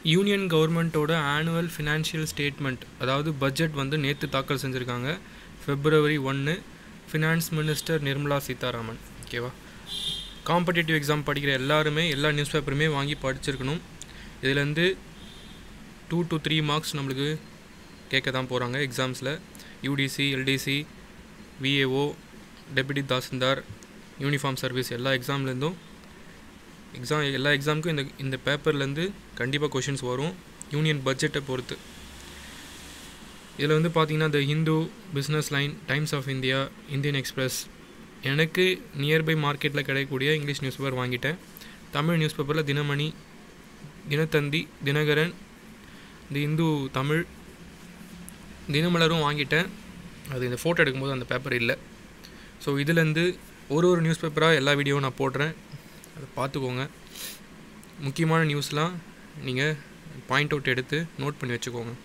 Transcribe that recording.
union கவர்மெண்ட்டோட annual financial statement அதாவது budget வந்து நேற்று தாக்கல் செஞ்சுருக்காங்க ஃபெப்ரவரி ஒன்று ஃபினான்ஸ் மினிஸ்டர் நிர்மலா சீதாராமன் ஓகேவா காம்படிட்டிவ் எக்ஸாம் படிக்கிற எல்லாருமே எல்லா நியூஸ் பேப்பருமே வாங்கி படிச்சிருக்கணும் இதுலேருந்து டூ டு த்ரீ மார்க்ஸ் நம்மளுக்கு கேட்க தான் போகிறாங்க எக்ஸாம்ஸில் UDC LDC VAO deputy tahsildar uniform service எல்லா எக்ஸாம்லேருந்தும் எக்ஸாம் எல்லா எக்ஸாமுக்கும் இந்த இந்த பேப்பர்லேருந்து கண்டிப்பாக கொஷின்ஸ் வரும் யூனியன் பட்ஜெட்டை பொறுத்து இதில் வந்து பார்த்தீங்கன்னா the Hindu business line Times of India Indian Express எனக்கு நியர்பை மார்க்கெட்டில் கிடைக்கக்கூடிய இங்கிலீஷ் நியூஸ் பேப்பர் வாங்கிட்டேன் தமிழ் நியூஸ் பேப்பரில் தினமணி தினத்தந்தி தினகரன் தி இந்து தமிழ் தினமலரும் வாங்கிட்டேன் அது இந்த ஃபோட்டோ எடுக்கும்போது அந்த பேப்பர் இல்லை ஸோ இதுலேருந்து ஒரு ஒரு நியூஸ் பேப்பராக எல்லா வீடியோவும் நான் போடுறேன் அதை பார்த்துக்கோங்க முக்கியமான நியூஸ்லாம் நீங்கள் பாயிண்ட் அவுட் எடுத்து நோட் பண்ணி வச்சுக்கோங்க